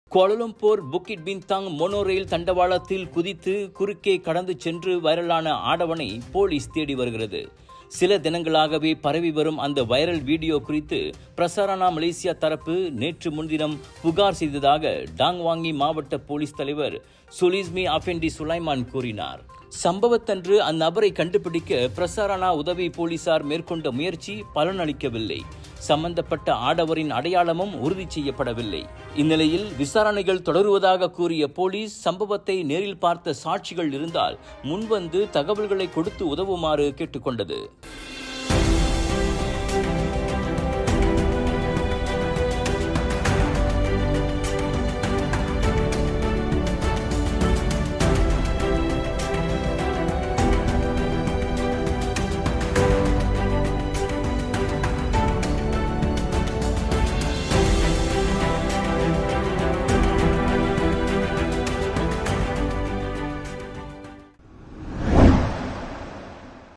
கோலலம்பூர் புக்கிட் பின்தாங் monorail தண்டவாளத்தில் குதித்து குறுக்கே கடந்து சென்று வைரலான ஆடவனை போலீஸ் தேடி வருகிறது சில தினங்களாகவே பரவி வரும் அந்த வைரல் வீடியோ குறித்து பிரசாரணா மலேசியா தரப்பு நேற்று முன்தினம் புகார் செய்ததாக டாங்வாங்கி மாவட்ட போலீஸ் தலைவர் சுலிஸ்மி அஃபெண்டி சுலைமான் கூறினார் சம்பவத்தன்று அந்நபரை கண்டுபிடிக்க பிரசாரணா உதவி போலீசார் மேற்கொண்ட முயற்சி பலனளிக்கவில்லை சம்பந்தப்பட்ட ஆடவரின் அடையாளமும் உறுதி செய்யப்படவில்லை இந்நிலையில் விசாரணைகள் தொடருவதாக கூறிய போலீஸ் சம்பவத்தை நேரில் பார்த்த சாட்சிகள் இருந்தால் முன்வந்து தகவல்களை கொடுத்து உதவுமாறு கேட்டுக்கொண்டது